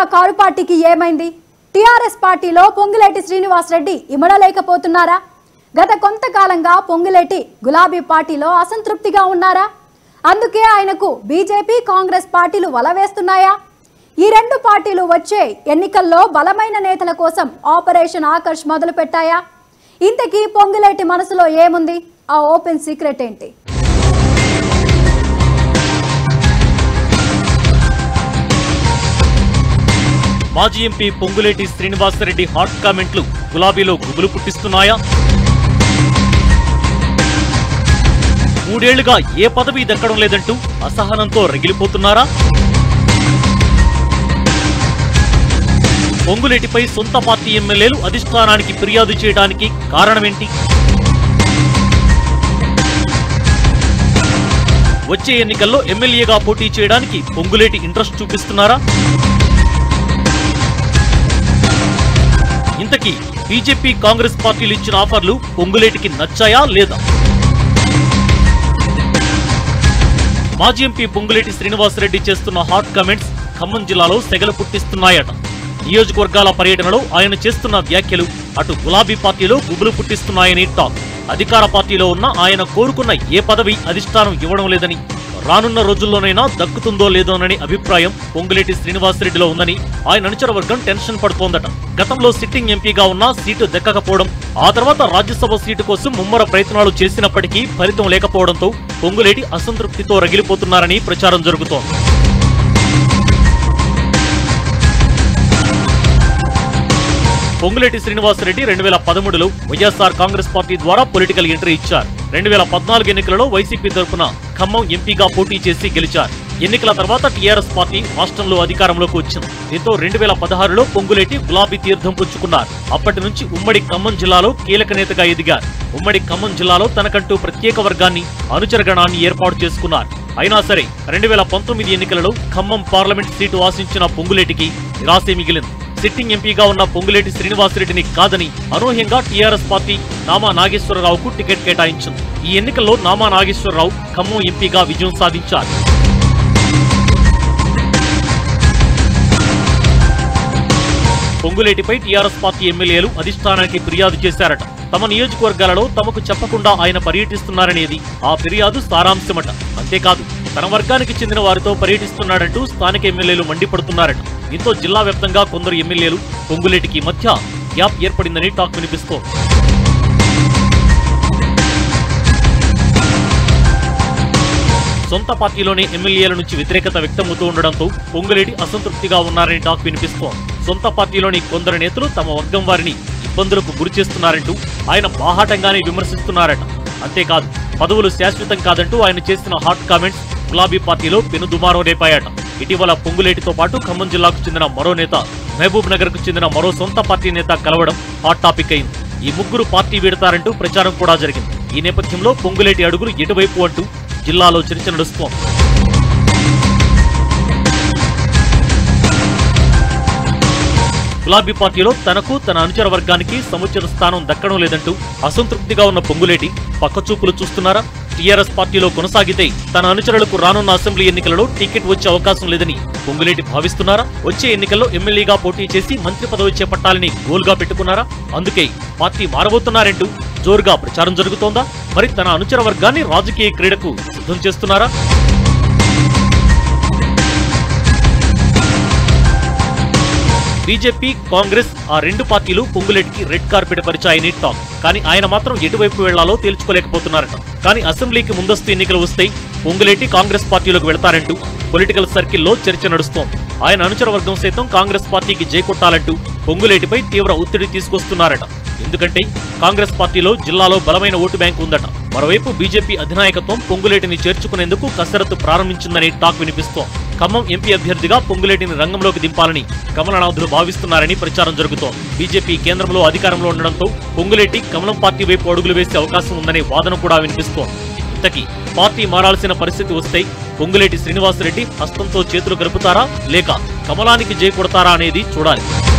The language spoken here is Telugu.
కారు పార్టీకి ఏమైంది టీఆర్ఎస్ పార్టీలో పొంగులేటి శ్రీనివాసరెడ్డి ఇమడలేకపోతున్నారా గత కొంతకాలంగా పొంగులేటి గులాబీ పార్టీలో అసంతృప్తిగా ఉన్నారా అందుకే ఆయనకు బీజేపీ కాంగ్రెస్ పార్టీలు వలవేస్తున్నాయా ఈ రెండు పార్టీలు వచ్చే ఎన్నికల్లో బలమైన నేతల కోసం ఆపరేషన్ ఆకర్ష్ మొదలు పెట్టాయా ఇంతకీ పొంగులేటి మనసులో ఏముంది ఆ ఓపెన్ సీక్రెట్ ఏంటి మాజీ ఎంపీ పొంగులేటి శ్రీనివాసరెడ్డి హాట్ కామెంట్లు గులాబీలో గుబులు పుట్టిస్తున్నాయా మూడేళ్లుగా ఏ పదవి దక్కడం లేదంటూ అసహనంతో రగిలిపోతున్నారా పొంగులేటిపై సొంత పార్టీ ఎమ్మెల్యేలు అధిష్టానానికి ఫిర్యాదు చేయడానికి కారణమేంటి వచ్చే ఎన్నికల్లో ఎమ్మెల్యేగా పోటీ చేయడానికి పొంగులేటి ఇంట్రెస్ట్ చూపిస్తున్నారా ఇంతకీ బీజేపీ కాంగ్రెస్ పార్టీలు ఇచ్చిన ఆఫర్లు పొంగులేటికి నచ్చాయా లేదా మాజీ ఎంపీ పొంగులేటి శ్రీనివాసరెడ్డి చేస్తున్న హాట్ కామెంట్స్ ఖమ్మం జిల్లాలో సెగలు పుట్టిస్తున్నాయట నియోజకవర్గాల పర్యటనలో ఆయన చేస్తున్న వ్యాఖ్యలు అటు గులాబీ పార్టీలో గుబులు పుట్టిస్తున్నాయని టాక్ అధికార పార్టీలో ఉన్న ఆయన కోరుకున్న ఏ పదవి అధిష్టానం ఇవ్వడం లేదని రానున్న రోజుల్లోనైనా దక్కుతుందో లేదోనని అభిప్రాయం పొంగులేటి శ్రీనివాసరెడ్డిలో ఉందని ఆయన అనుచర వర్గం టెన్షన్ పడుతోందట గతంలో సిట్టింగ్ ఎంపీగా ఉన్న సీటు దక్కకపోవడం ఆ తర్వాత రాజ్యసభ సీటు కోసం ముమ్మర ప్రయత్నాలు చేసినప్పటికీ ఫలితం లేకపోవడంతో పొంగులేటి అసంతృప్తితో రగిలిపోతున్నారని ప్రచారం జరుగుతోంది పొంగులేటి శ్రీనివాసరెడ్డి రెండు వేల పదమూడులో వైఎస్ఆర్ కాంగ్రెస్ పార్టీ ద్వారా పొలిటికల్ ఎంట్రీ ఇచ్చారు రెండు వేల పద్నాలుగు ఎన్నికలలో వైసీపీ తరఫున ఖమ్మం ఎంపీగా పోటీ చేసి గెలిచారు ఎన్నికల తర్వాత టీఆర్ఎస్ పార్టీ రాష్ట్రంలో అధికారంలోకి వచ్చింది దీంతో రెండు వేల పదహారులో పొంగులేటి గులాబీ తీర్థం పుచ్చుకున్నారు అప్పటి నుంచి ఉమ్మడి ఖమ్మం జిల్లాలో కీలక నేతగా ఎదిగారు ఉమ్మడి ఖమ్మం జిల్లాలో తనకంటూ ప్రత్యేక వర్గాన్ని అనుచరగణాన్ని ఏర్పాటు చేసుకున్నారు అయినా సరే రెండు వేల పంతొమ్మిది ఎన్నికలలో ఖమ్మం పార్లమెంట్ సీటు ఆశించిన పొంగులేటికి నిరాశే మిగిలింది సిట్టింగ్ ఎంపీగా ఉన్న పొంగులేటి శ్రీనివాసరెడ్డిని కాదని అనూహ్యంగా టీఆర్ఎస్ పార్టీ నామా నాగేశ్వరరావుకు టికెట్ కేటాయించింది ఈ ఎన్నికల్లో నామా నాగేశ్వరరావు ఖమ్మం ఎంపీగా విజయం సాధించారు పొంగులేటిపై టీఆర్ఎస్ పార్టీ ఎమ్మెల్యేలు అధిష్టానానికి ఫిర్యాదు చేశారట తమ నియోజకవర్గాలలో తమకు చెప్పకుండా ఆయన పర్యటిస్తున్నారనేది ఆ ఫిర్యాదు సారాంశమట అంతేకాదు తన వర్గానికి చెందిన వారితో పర్యటిస్తున్నాడంటూ స్థానిక ఎమ్మెల్యేలు మండిపడుతున్నారట దీంతో జిల్లా వ్యాప్తంగా కొందరు ఎమ్మెల్యేలు పొంగులేటికి మధ్య గ్యాప్ ఏర్పడిందని టాక్ వినిపిస్తోంది సొంత పార్టీలోనే ఎమ్మెల్యేల నుంచి వ్యతిరేకత వ్యక్తమవుతూ ఉండడంతో పొంగులేటి అసంతృప్తిగా ఉన్నారని టాక్ వినిపిస్తోంది సొంత పార్టీలోని కొందరు నేతలు తమ వర్గం వారిని ఇబ్బందులకు గురి చేస్తున్నారంటూ ఆయన బాహాటంగానే విమర్శిస్తున్నారట అంతేకాదు పదవులు శాశ్వతం కాదంటూ ఆయన చేసిన హాట్ కామెంట్స్ గులాబీ పార్టీలో పెనుదుమారో రేపాయట ఇటీవల పొంగులేటితో పాటు ఖమ్మం జిల్లాకు చెందిన మరో నేత మహబూబ్ నగర్ కు చెందిన మరో సొంత పార్టీ నేత కలవడం హాట్ టాపిక్ అయింది ఈ ముగ్గురు పార్టీ వీడతారంటూ ప్రచారం కూడా జరిగింది ఈ నేపథ్యంలో పొంగులేటి అడుగులు ఎటువైపు అంటూ జిల్లాలో చర్చ నడుస్తోంది గులాబీ పార్టీలో తనకు తన అనుచర వర్గానికి సముచిత స్థానం దక్కడం లేదంటూ అసంతృప్తిగా ఉన్న పొంగులేటి పక్కచూపులు చూస్తున్నారా టీఆర్ఎస్ పార్టీలో కొనసాగితే తన అనుచరులకు రానున్న అసెంబ్లీ ఎన్నికలలో టికెట్ వచ్చే అవకాశం లేదని పొంగులేటి భావిస్తున్నారా వచ్చే ఎన్నికల్లో ఎమ్మెల్యేగా పోటీ చేసి మంత్రి పదవి చేపట్టాలని గోల్గా పెట్టుకున్నారా అందుకే పార్టీ మారబోతున్నారంటూ జోరుగా ప్రచారం జరుగుతోందా మరి తన అనుచర వర్గాన్ని రాజకీయ క్రీడకు సిద్ధం చేస్తున్నారా బీజేపీ కాంగ్రెస్ ఆ రెండు పార్టీలు పొంగులేటికి రెడ్ కార్పెట్ పరిచాయని టాక్ కానీ ఆయన మాత్రం ఎటువైపు వెళ్లాలో తేల్చుకోలేకపోతున్నారట కానీ అసెంబ్లీకి ముందస్తు ఎన్నికలు వస్తే పొంగులేటి కాంగ్రెస్ పార్టీలోకి వెళతారంటూ పొలిటికల్ సర్కిల్లో చర్చ నడుస్తోంది ఆయన అనుచర వర్గం సైతం కాంగ్రెస్ పార్టీకి జై కొట్టాలంటూ పొంగులేటిపై తీవ్ర ఒత్తిడి తీసుకొస్తున్నారట ఎందుకంటే కాంగ్రెస్ పార్టీలో జిల్లాలో బలమైన ఓటు బ్యాంకు ఉందట మరోవైపు బీజేపీ అధినాయకత్వం పొంగులేటిని చేర్చుకునేందుకు కసరత్తు ప్రారంభించిందని టాక్ వినిపిస్తోంది ఖమ్మం ఎంపీ అభ్యర్థిగా పొంగులేటిని రంగంలోకి దింపాలని కమలనాథులు భావిస్తున్నారని ప్రచారం జరుగుతోంది బీజేపీ కేంద్రంలో అధికారంలో ఉండడంతో పొంగులేటి కమలం పార్టీ వైపు అడుగులు వేసే అవకాశం ఉందనే వాదన కూడా వినిపిస్తోంది ఇంతకీ పార్టీ మారాల్సిన పరిస్థితి వస్తే పొంగులేటి శ్రీనివాసరెడ్డి హస్తంతో చేతులు కలుపుతారా లేక కమలానికి జై కొడతారా అనేది చూడాలి